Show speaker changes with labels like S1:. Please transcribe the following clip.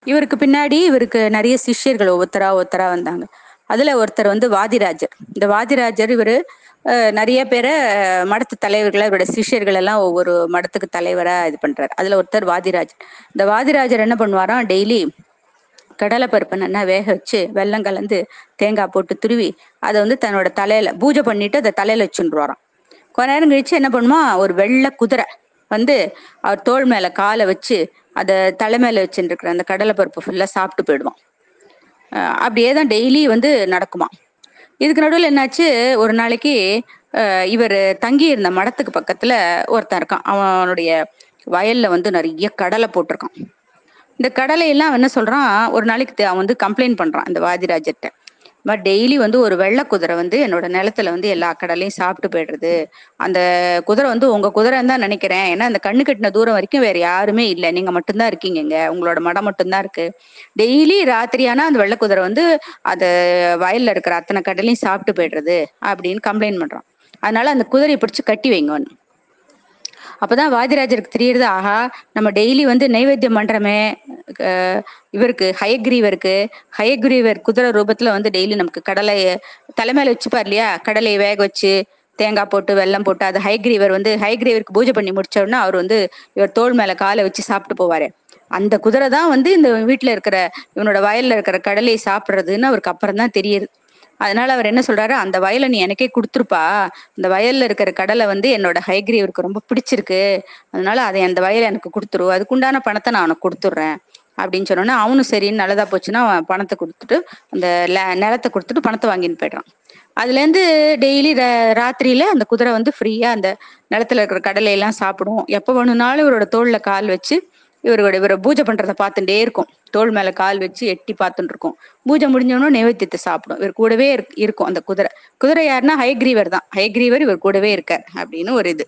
S1: இவருக்கு பின்னாடி இவருக்கு நிறைய சிஷ்யர்கள் ஒவ்வொருத்தரா ஒருத்தரா வந்தாங்க அதுல ஒருத்தர் வந்து வாதிராஜர் இந்த வாதிராஜர் இவரு அஹ், நிறைய பேரை அஹ், மடத்து தலைவர்களை இவரோட சிஷ்யர்கள் எல்லாம் ஒவ்வொரு மடத்துக்கு தலைவரா இது பண்றாரு அதுல ஒருத்தர் வாதிராஜர் இந்த வாதிராஜர் என்ன பண்ணுவாராம் டெய்லி கடலை பருப்பை நல்லா வேக வச்சு வெல்லம் கலந்து தேங்காய் போட்டு துருவி அதை வந்து தன்னோட தலையில பூஜை பண்ணிட்டு அதை தலையில வச்சுருவாராம் கொஞ்ச நேரம் கழிச்சு என்ன பண்ணுமா ஒரு வெள்ளை குதிரை வந்து அவர் தோள் மேல காலை வச்சு அதை தலை மேல வச்சுட்டு இருக்கிற அந்த கடலை பருப்பு ஃபுல்லா சாப்பிட்டு போயிடுவான் அஹ் அப்படியே தான் டெய்லி வந்து நடக்குமா இதுக்கு நடுவில் என்னாச்சு ஒரு நாளைக்கு இவர் தங்கி இருந்த மடத்துக்கு பக்கத்துல ஒருத்தன் இருக்கான் அவனுடைய வயல்ல வந்து நிறைய கடலை போட்டிருக்கான் இந்த கடலையெல்லாம் அவன் என்ன சொல்றான் ஒரு நாளைக்கு தே- அவன் வந்து கம்ப்ளைண்ட் பண்றான் இந்த வாதிராஜர்கிட்ட மாதிரி டெய்லி வந்து ஒரு வெள்ளை குதிரை வந்து என்னோட நிலத்துல வந்து எல்லா கடலையும் சாப்பிட்டு போயிடுறது அந்த குதிரை வந்து உங்க குதிரைன்னு தான் நினைக்கிறேன் ஏன்னா அந்த கண்ணு கட்டின தூரம் வரைக்கும் வேற யாருமே இல்லை நீங்க மட்டும்தான் இருக்கீங்க இங்க உங்களோட மடம் மட்டும்தான் இருக்கு டெய்லி ராத்திரி ஆனா அந்த வெள்ளை குதிரை வந்து அது வயல்ல இருக்கிற அத்தனை கடலையும் சாப்பிட்டு போயிடுறது அப்படின்னு கம்ப்ளைண்ட் பண்றான் அதனால அந்த குதிரையை பிடிச்சு கட்டி வைங்கன்னு அப்பதான் வாதிராஜருக்கு தெரியுது ஆஹா நம்ம டெய்லி வந்து நைவேத்தியம் பண்றோமே அஹ் இவருக்கு ஹயக்ரீவருக்கு ஹயக்ரீவர் குதிரை ரூபத்துல வந்து டெய்லி நமக்கு கடலை தலைமையில வச்சுப்பார் இல்லையா கடலையை வேக வச்சு தேங்காய் போட்டு வெல்லம் போட்டு அது ஹைக்ரீவர் வந்து ஹைக்ரீவருக்கு பூஜை பண்ணி முடிச்ச உடனே அவர் வந்து இவர் தோள் மேல காலை வச்சு சாப்பிட்டு போவாரு அந்த குதிரை தான் வந்து இந்த வீட்டுல இருக்கிற இவனோட வயல்ல இருக்கிற கடலையை சாப்பிடுறதுன்னு அவருக்கு அப்புறம் தான் தெரியுது அதனால அவர் என்ன சொல்றாரு அந்த வயலை நீ எனக்கே கொடுத்துருப்பா அந்த வயல்ல இருக்கிற கடலை வந்து என்னோட ஹைகிரீவருக்கு ரொம்ப பிடிச்சிருக்கு அதனால அதை அந்த வயலை எனக்கு கொடுத்துரு அதுக்குண்டான பணத்தை நான் உனக்கு கொடுத்துட்றேன் அப்படின்னு சொன்னோன்னே அவனும் சரின்னு நல்லதா போச்சுன்னா அவன் பணத்தை கொடுத்துட்டு அந்த ல- நிலத்தை கொடுத்துட்டு பணத்தை வாங்கின்னு போயிடுறான் அதுல இருந்து டெய்லி ராத்திரியில அந்த குதிரை வந்து ஃப்ரீயா அந்த நிலத்துல இருக்கிற கடலை எல்லாம் சாப்பிடும் எப்ப வேணும்னாலும் இவரோட தோல்ல கால் வச்சு இவரோட இவரை பூஜை பண்றதை பார்த்துட்டே இருக்கும் தோள் மேல கால் வச்சு எட்டி பார்த்துட்டு இருக்கும் பூஜை முடிஞ்சவனும் நைவேத்தியத்தை சாப்பிடும் இவர் கூடவே இருக்- இருக்கும் அந்த குதிரை குதிரை யாருன்னா ஹைக்ரீவர் தான் ஹைக்ரீவர் இவர் கூடவே இருக்கார் அப்படின்னு ஒரு இது